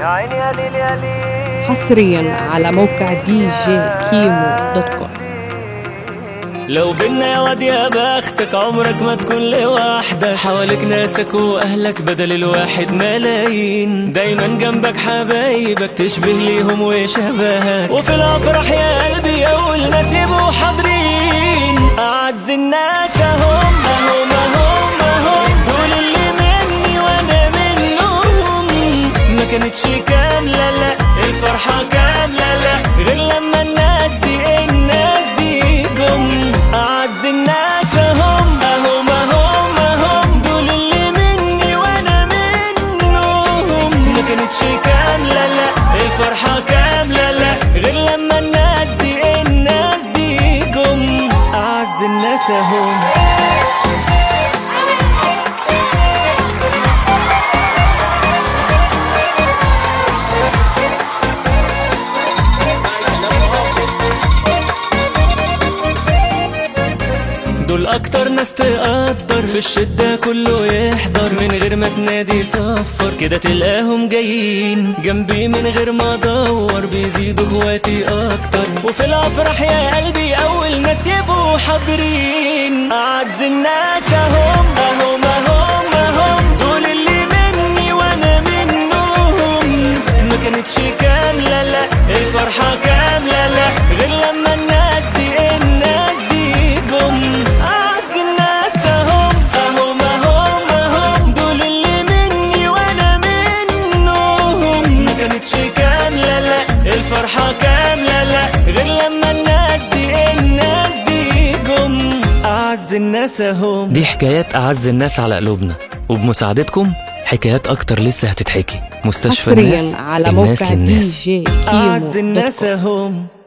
حصريا على موقع دي جي كيمو دوت كوم لو بينا يا واد يا بختك عمرك ما تكون لوحدك حواليك ناسك واهلك بدل الواحد ملايين دايما جنبك حبايبك تشبه ليهم وشبهك وفي الافراح يا قلبي اول ناس يبقوا حاضرين اعز الناس اهم اهم اهم اهم دول اللي مني وانا منهم ما كانتش كامله لا الفرحه كامله لا غير لما الناس دي الناس دي جم اعز الناس اهم اهم اهم اهم دول اللي مني وانا منهم ما كانتش كامله لا الفرحه كامله لا غير لما الناس دي الناس دي جم اعز الناس اهم دول اكتر ناس تقدر في الشدة كله يحضر من غير ما تنادي صفر كده تلاقيهم جايين جنبي من غير ما ادور بيزيدوا اخواتي اكتر وفي الافراح يا قلبي اول ناس يبقوا حاضرين اعز الناس اهم اهم اهم اهم دول اللي مني وانا منهم ما كانتش كاملة لا الفرحة كاملة لا غير لما الناس دي الناس دي جم أعز الناس أهم أهم أهم أهم دول اللي مني وأنا منهم ما كانتش كاملة لا الفرحة كاملة لا غير لما الناس دي الناس دي جم أعز الناس أهم دي حكايات أعز الناس على قلوبنا وبمساعدتكم حكايات أكتر لسه هتتحكي مستشفى الناس حصريا على الناس موقع دي للناس جي كيمو أعز دوت الناس كوم أهم